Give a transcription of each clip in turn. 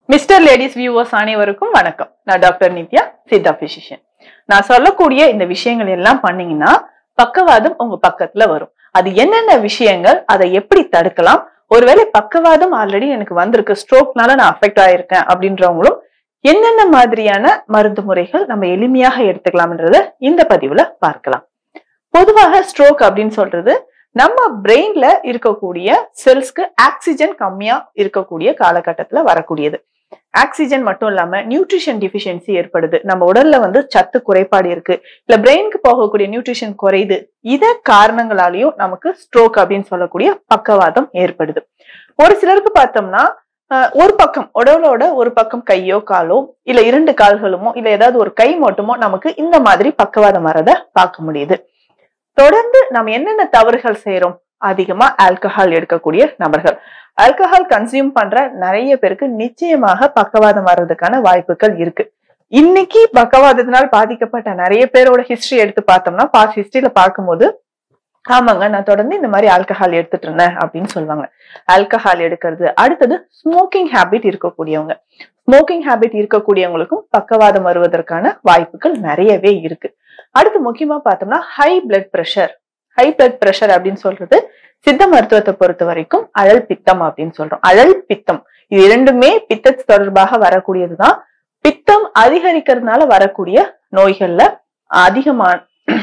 mister ladies viewers அனைவருக்கும் வணக்கம் நான் டாக்டர் நித்யா சித்தா பிசிஷியன் நான் சொல்லக்கூடிய இந்த விஷயங்கள் எல்லாம் பண்ணீங்கன்னா பக்கவாதம் உங்க பக்கத்துல வரும் அது என்னென்ன விஷயங்கள் அதை எப்படி தடுக்கலாம் ஒருவேளை பக்கவாதம் ஆல்ரெடி எனக்கு வந்திருக்கு ஸ்ட்ரோக்னால நான் அஃபெக்ட் ஆயிருக்கேன் அப்படின்றவங்களும் என்னென்ன மாதிரியான மருந்து முறைகள் நம்ம எளிமையாக எடுத்துக்கலாம்ன்றத இந்த பதிவுல பார்க்கலாம் பொதுவாக ஸ்ட்ரோக் அப்படின்னு சொல்றது நம்ம பிரெயின்ல இருக்கக்கூடிய செல்ஸ்க்கு ஆக்சிஜன் கம்மியா இருக்கக்கூடிய காலகட்டத்துல வரக்கூடியது ஆக்சிஜன் மட்டும் இல்லாம நியூட்ரிஷன் டிஃபிஷியன்சி ஏற்படுது நம்ம உடல்ல வந்து சத்து குறைபாடு இருக்கு இல்ல பிரெயினுக்கு போகக்கூடிய நியூட்ரிஷன் குறையுது இத காரணங்களாலையும் நமக்கு ஸ்ட்ரோக் அப்படின்னு சொல்லக்கூடிய பக்கவாதம் ஏற்படுது ஒரு சிலருக்கு பார்த்தோம்னா அஹ், ஒரு பக்கம் உடலோட ஒரு பக்கம் கையோ காலோ இல்ல இரண்டு கால்களுமோ இல்ல ஏதாவது ஒரு கை மட்டுமோ நமக்கு இந்த மாதிரி பக்கவாதம் வரத பார்க்க முடியுது தொடர்ந்து நம்ம என்னென்ன தவறுகள் செய்யறோம் அதிகமா ஆல்கஹால் எடுக்கக்கூடிய நபர்கள் ஆல்கஹால் கன்சியூம் பண்ற நிறைய பேருக்கு நிச்சயமாக பக்கவாதம் வர்றதுக்கான வாய்ப்புகள் இருக்கு இன்னைக்கு பக்கவாதத்தினால் பாதிக்கப்பட்ட நிறைய பேரோட ஹிஸ்டரி எடுத்து பார்த்தோம்னா பாஸ் ஹிஸ்டரியில பார்க்கும்போது ஆமாங்க நான் தொடர்ந்து இந்த மாதிரி ஆல்கஹால் எடுத்துட்டு இருந்தேன் அப்படின்னு சொல்லுவாங்க ஆல்கஹால் எடுக்கிறது அடுத்தது ஸ்மோக்கிங் ஹேபிட் இருக்கக்கூடியவங்க ஸ்மோக்கிங் ஹேபிட் இருக்கக்கூடியவங்களுக்கும் பக்கவாதம் வருவதற்கான வாய்ப்புகள் நிறையவே இருக்கு அடுத்து முக்கியமா பார்த்தோம்னா high blood pressure high blood pressure அப்படின்னு சொல்றது சித்த மருத்துவத்தை பொறுத்த வரைக்கும் அழல் பித்தம் அப்படின்னு சொல்றோம் அழல் பித்தம் இது இரண்டுமே பித்த தொடர்பாக வரக்கூடியதுதான் பித்தம் அதிகரிக்கிறதுனால வரக்கூடிய நோய்கள்ல அதிகமான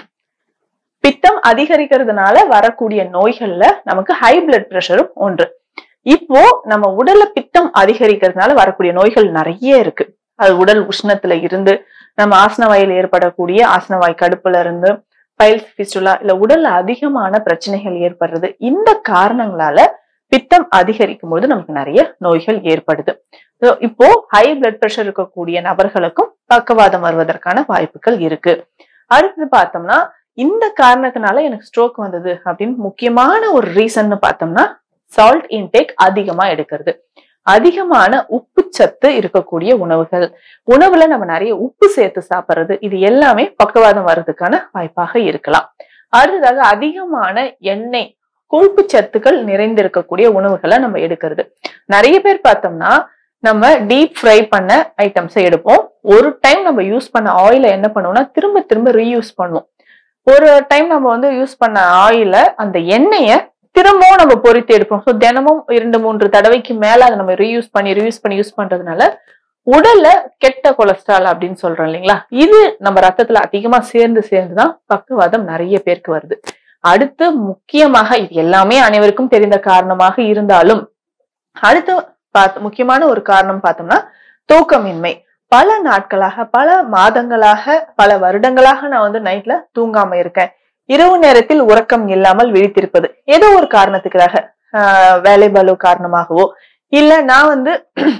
பித்தம் அதிகரிக்கிறதுனால வரக்கூடிய நோய்கள்ல நமக்கு ஹை பிளட் பிரஷரும் ஒன்று இப்போ நம்ம உடல்ல பித்தம் அதிகரிக்கிறதுனால வரக்கூடிய நோய்கள் நிறைய இருக்கு அது உடல் உஷ்ணத்துல இருந்து நம்ம ஆசனவாயில் ஏற்படக்கூடிய ஆசனவாய் கடுப்புல இருந்து பைல்ஸ் பிஸ்டுலா இல்ல உடல்ல அதிகமான பிரச்சனைகள் ஏற்படுறது இந்த காரணங்களால பித்தம் அதிகரிக்கும் போது நமக்கு நிறைய நோய்கள் ஏற்படுது So, இப்போ ஹை பிளட் பிரஷர் இருக்கக்கூடிய நபர்களுக்கும் பக்கவாதம் வருவதற்கான வாய்ப்புகள் இருக்கு அடுத்தது பார்த்தோம்னா இந்த காரணத்தினால எனக்கு ஸ்ட்ரோக் வந்தது அப்படின்னு முக்கியமான ஒரு ரீசன் பார்த்தோம்னா சால்ட் இன்டேக் அதிகமா எடுக்கிறது அதிகமான உப்பு சத்து இருக்கக்கூடிய உணவுகள் உணவுல நம்ம நிறைய உப்பு சேர்த்து சாப்பிடுறது இது எல்லாமே பக்கவாதம் வர்றதுக்கான வாய்ப்பாக இருக்கலாம் அடுத்ததாக அதிகமான எண்ணெய் கொழுப்பு சத்துக்கள் நிறைந்திருக்கக்கூடிய உணவுகளை நம்ம எடுக்கிறது நிறைய பேர் பார்த்தோம்னா நம்ம டீப் ஃப்ரை பண்ண ஐட்டம்ஸை எடுப்போம் ஒரு டைம் நம்ம யூஸ் பண்ண ஆயில என்ன பண்ணுவோம்னா திரும்ப திரும்ப ரீயூஸ் பண்ணுவோம் ஒரு டைம் நம்ம வந்து யூஸ் பண்ண ஆயில அந்த எண்ணெயை திரும்பவும் நம்ம பொரித்து எடுப்போம் ஸோ தினமும் இரண்டு மூன்று தடவைக்கு மேல அதை நம்ம ரீயூஸ் பண்ணி ரீயூஸ் பண்ணி யூஸ் பண்றதுனால உடல்ல கெட்ட கொலஸ்ட்ரால் அப்படின்னு சொல்றோம் இல்லைங்களா இது நம்ம ரத்தத்துல அதிகமா சேர்ந்து சேர்ந்துதான் பக்கவாதம் நிறைய பேருக்கு வருது அடுத்து முக்கியமாக இது எல்லாமே அனைவருக்கும் தெரிந்த காரணமாக இருந்தாலும் அடுத்து பார்த்து முக்கியமான ஒரு காரணம் பார்த்தோம்னா தூக்கமின்மை பல நாட்களாக பல மாதங்களாக பல வருடங்களாக நான் வந்து நைட்ல தூங்காம இருக்கேன் இரவு நேரத்தில் உறக்கம் இல்லாமல் விழித்திருப்பது ஏதோ ஒரு காரணத்துக்காக ஆஹ் வேலை பலு காரணமாகவோ இல்ல நான் வந்து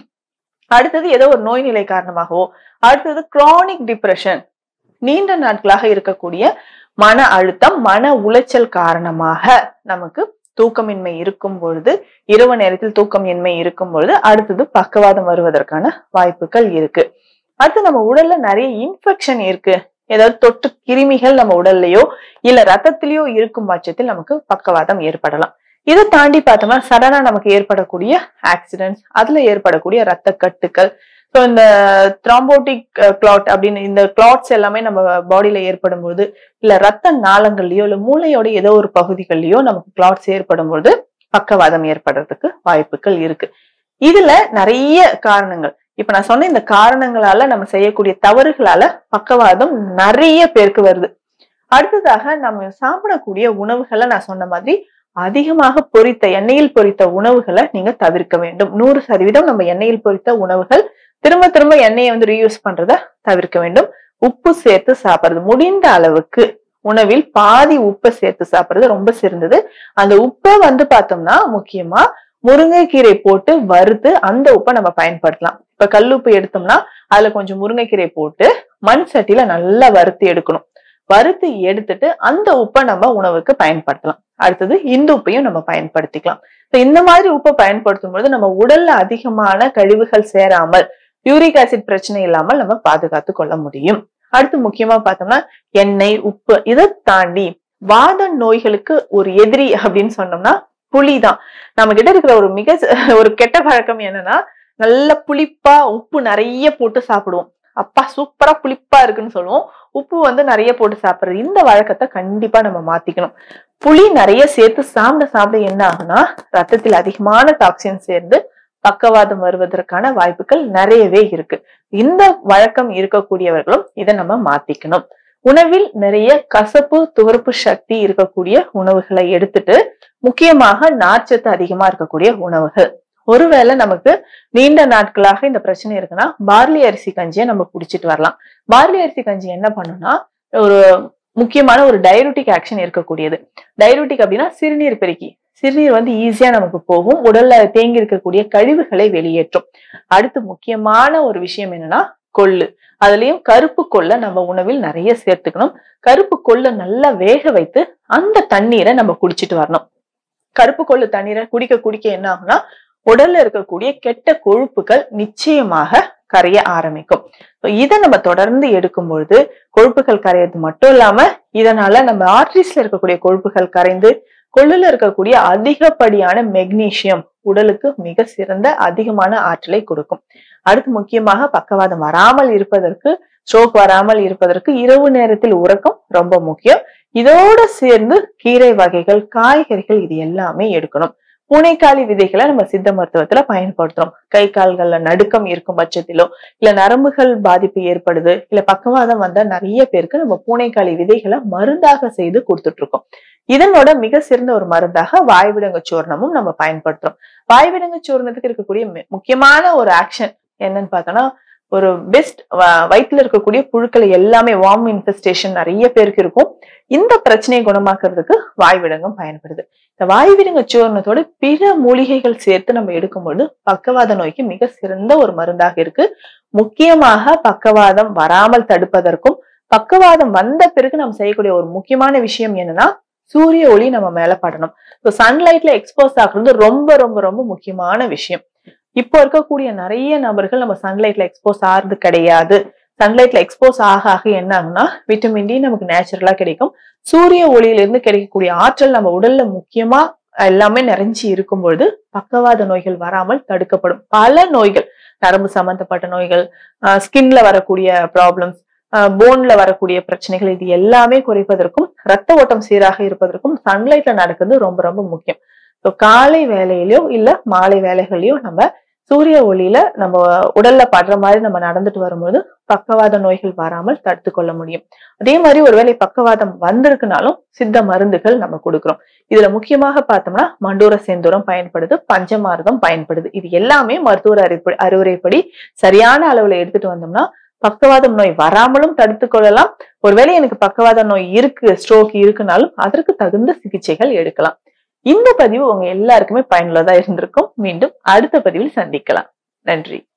அடுத்தது ஏதோ ஒரு நோய் நிலை காரணமாகவோ அடுத்தது குரானிக் டிப்ரெஷன் நீண்ட நாட்களாக இருக்கக்கூடிய மன அழுத்தம் மன உளைச்சல் காரணமாக நமக்கு தூக்கமின்மை இருக்கும் பொழுது இரவு நேரத்தில் தூக்கம் இன்மை இருக்கும் பொழுது அடுத்தது பக்கவாதம் வருவதற்கான வாய்ப்புகள் இருக்கு அடுத்து நம்ம உடல்ல நிறைய இன்ஃபெக்ஷன் இருக்கு ஏதாவது தொற்று கிருமிகள் நம்ம உடல்லயோ இல்ல ரத்தத்திலயோ இருக்கும் பட்சத்தில் நமக்கு பக்கவாதம் ஏற்படலாம் இதை தாண்டி பார்த்தோம்னா சடனா நமக்கு ஏற்படக்கூடிய ஆக்சிடென்ட்ஸ் அதுல ஏற்படக்கூடிய ரத்த கட்டுக்கள் ஸோ இந்த த்ராம்போட்டிக் கிளாட் அப்படின்னு இந்த கிளாட்ஸ் எல்லாமே நம்ம பாடியில ஏற்படும் போது இல்ல ரத்த நாளங்கள்லயோ இல்ல மூளையோட ஏதோ ஒரு பகுதிகள்லயோ நமக்கு கிளாட்ஸ் ஏற்படும் பொழுது பக்கவாதம் ஏற்படுறதுக்கு வாய்ப்புகள் இருக்கு இதுல நிறைய காரணங்கள் இப்ப நான் சொன்ன இந்த காரணங்களால நம்ம செய்யக்கூடிய தவறுகளால பக்கவாதம் நிறைய பேருக்கு வருது அடுத்ததாக நம்ம சாப்பிடக்கூடிய உணவுகளை நான் சொன்ன மாதிரி அதிகமாக பொரித்த எண்ணெயில் பொரித்த உணவுகளை நீங்க தவிர்க்க வேண்டும் நூறு சதவீதம் நம்ம எண்ணெயில் பொரித்த உணவுகள் திரும்ப திரும்ப எண்ணெயை வந்து ரீயூஸ் பண்றத தவிர்க்க வேண்டும் உப்பு சேர்த்து சாப்பிடுறது முடிந்த அளவுக்கு உணவில் பாதி உப்பை சேர்த்து சாப்பிடுறது ரொம்ப சிறந்தது அந்த உப்பை வந்து பார்த்தோம்னா முக்கியமா முருங்கைக்கீரை போட்டு வறுத்து அந்த உப்பை நம்ம பயன்படுத்தலாம் இப்ப கல்லுப்பு எடுத்தோம்னா அதுல கொஞ்சம் முருங்கைக்கீரை போட்டு மண் சட்டியில நல்லா வறுத்து எடுக்கணும் வறுத்து எடுத்துட்டு அந்த உப்பை நம்ம உணவுக்கு பயன்படுத்தலாம் அடுத்தது இந்த உப்பையும் நம்ம பயன்படுத்திக்கலாம் So, இந்த மாதிரி உப்பை பயன்படுத்தும் பொழுது நம்ம உடல்ல அதிகமான கழிவுகள் சேராமல் யூரிக் ஆசிட் பிரச்சனை இல்லாமல் நம்ம பாதுகாத்து கொள்ள முடியும் அடுத்து முக்கியமா பார்த்தோம்னா எண்ணெய் உப்பு இதை தாண்டி வாத நோய்களுக்கு ஒரு எதிரி அப்படின்னு சொன்னோம்னா புளி தான் நம்ம கிட்ட இருக்கிற ஒரு மிக ஒரு கெட்ட பழக்கம் என்னன்னா நல்ல புளிப்பா உப்பு நிறைய போட்டு சாப்பிடுவோம் அப்பா சூப்பரா புளிப்பா இருக்குன்னு சொல்லுவோம் உப்பு வந்து நிறைய போட்டு சாப்பிடுறது இந்த வழக்கத்தை கண்டிப்பா நம்ம மாத்திக்கணும் புளி நிறைய சேர்த்து சாப்பிட சாப்பிட என்ன ஆகும்னா ரத்தத்தில் அதிகமான டாக்ஸின் சேர்ந்து பக்கவாதம் வருவதற்கான வாய்ப்புகள் நிறையவே இருக்கு இந்த வழக்கம் இருக்கக்கூடியவர்களும் இதை நம்ம மாத்திக்கணும் உணவில் நிறைய கசப்பு துவர்ப்பு சக்தி இருக்கக்கூடிய உணவுகளை எடுத்துட்டு முக்கியமாக நார்ச்சத்து அதிகமா இருக்கக்கூடிய உணவுகள் ஒருவேளை நமக்கு நீண்ட நாட்களாக இந்த பிரச்சனை இருக்குன்னா பார்லி அரிசி கஞ்சியை நம்ம குடிச்சிட்டு வரலாம் பார்லி அரிசி கஞ்சி என்ன பண்ணும்னா ஒரு முக்கியமான ஒரு டைரூட்டிக் ஆக்ஷன் இருக்கக்கூடியது டைரூட்டிக் அப்படின்னா சிறுநீர் பெருக்கி சிறுநீர் வந்து ஈஸியா நமக்கு போகும் உடல்ல தேங்கி இருக்கக்கூடிய கழிவுகளை வெளியேற்றும் அடுத்து முக்கியமான ஒரு விஷயம் என்னன்னா கொள்ளு அதுலயும் கருப்பு கொள்ளை நம்ம உணவில் நிறைய சேர்த்துக்கணும் கருப்பு கொள்ளை நல்லா வேக வைத்து அந்த தண்ணீரை நம்ம குடிச்சிட்டு வரணும் கருப்பு கொள்ளு தண்ணீரை குடிக்க குடிக்க என்ன ஆகும்னா உடல்ல இருக்கக்கூடிய கெட்ட கொழுப்புகள் நிச்சயமாக கரைய ஆரம்பிக்கும் இதை நம்ம தொடர்ந்து எடுக்கும் பொழுது கொழுப்புகள் கரையிறது மட்டும் இல்லாம இதனால நம்ம ஆர்ட்ரிஸ்ல இருக்கக்கூடிய கொழுப்புகள் கரைந்து கொள்ளுல இருக்கக்கூடிய அதிகப்படியான மெக்னீசியம் உடலுக்கு மிக சிறந்த அதிகமான ஆற்றலை கொடுக்கும் அடுத்து முக்கியமாக பக்கவாதம் வராமல் இருப்பதற்கு ஸ்ட்ரோக் வராமல் இருப்பதற்கு இரவு நேரத்தில் உறக்கம் ரொம்ப முக்கியம் இதோட சேர்ந்து கீரை வகைகள் காய்கறிகள் இது எல்லாமே எடுக்கணும் பூனைக்காளி விதைகளை நம்ம சித்த மருத்துவத்துல பயன்படுத்துறோம் கை கால்கள்ல நடுக்கம் இருக்கும் பட்சத்திலோ இல்ல நரம்புகள் பாதிப்பு ஏற்படுது இல்ல பக்கவாதம் வந்தா நிறைய பேருக்கு நம்ம பூனைக்காளி விதைகளை மருந்தாக செய்து கொடுத்துட்டு இருக்கோம் இதனோட மிக சிறந்த ஒரு மருந்தாக வாய்விடங்க சூர்ணமும் நம்ம பயன்படுத்துறோம் வாய்விடங்க சூர்ணத்துக்கு இருக்கக்கூடிய முக்கியமான ஒரு ஆக்ஷன் என்னன்னு பார்த்தோம்னா ஒரு பெஸ்ட் வயிற்றுல இருக்கக்கூடிய புழுக்களை எல்லாமே வார்ம் இன்ஃபெஸ்டேஷன் நிறைய பேருக்கு இருக்கும் இந்த பிரச்சனையை குணமாக்குறதுக்கு வாய்விடங்கம் பயன்படுது இந்த வாய்விடங்க சூர்ணத்தோட பிற மூலிகைகள் சேர்த்து நம்ம எடுக்கும்போது பக்கவாத நோய்க்கு மிக சிறந்த ஒரு மருந்தாக இருக்கு முக்கியமாக பக்கவாதம் வராமல் தடுப்பதற்கும் பக்கவாதம் வந்த பிறகு நம்ம செய்யக்கூடிய ஒரு முக்கியமான விஷயம் என்னன்னா சூரிய ஒளி நம்ம மேல படணும் இப்போ சன்லைட்ல எக்ஸ்போஸ் ஆகுறது ரொம்ப ரொம்ப ரொம்ப முக்கியமான விஷயம் இப்போ இருக்கக்கூடிய நிறைய நபர்கள் நம்ம சன்லைட்ல எக்ஸ்போஸ் ஆகிறது கிடையாது சன்லைட்ல எக்ஸ்போஸ் ஆக ஆக என்ன ஆகும்னா விட்டமின் டி நமக்கு நேச்சுரலா கிடைக்கும் சூரிய ஒளியிலிருந்து கிடைக்கக்கூடிய ஆற்றல் நம்ம உடல்ல முக்கியமா எல்லாமே நிறைஞ்சி இருக்கும் பொழுது பக்கவாத நோய்கள் வராமல் தடுக்கப்படும் பல நோய்கள் நரம்பு சம்பந்தப்பட்ட நோய்கள் ஸ்கின்ல வரக்கூடிய ப்ராப்ளம்ஸ் போன்ல வரக்கூடிய பிரச்சனைகள் இது எல்லாமே குறைப்பதற்கும் ரத்த ஓட்டம் சீராக இருப்பதற்கும் சன்லைட்ல நடக்கிறது ரொம்ப ரொம்ப முக்கியம் ஸோ காலை வேலையிலயோ இல்ல மாலை வேலைகளையோ நம்ம சூரிய ஒளியில நம்ம உடல்ல படுற மாதிரி நம்ம நடந்துட்டு வரும்போது பக்கவாத நோய்கள் வராமல் தடுத்து கொள்ள முடியும் அதே மாதிரி ஒருவேளை பக்கவாதம் வந்திருக்குனாலும் சித்த மருந்துகள் நம்ம கொடுக்குறோம் இதுல முக்கியமாக பார்த்தோம்னா மண்டூர செந்தூரம் பயன்படுது பஞ்சமாரதம் பயன்படுது இது எல்லாமே மருத்துவர் அறிவு அறிவுரைப்படி சரியான அளவுல எடுத்துட்டு வந்தோம்னா பக்கவாதம் நோய் வராமலும் தடுத்து கொள்ளலாம் ஒருவேளை எனக்கு பக்கவாத நோய் இருக்கு ஸ்ட்ரோக் இருக்குனாலும் அதற்கு தகுந்த சிகிச்சைகள் எடுக்கலாம் இந்த பதிவு உங்க எல்லாருக்குமே பயனுள்ளதா இருந்திருக்கும் மீண்டும் அடுத்த பதிவில் சந்திக்கலாம் நன்றி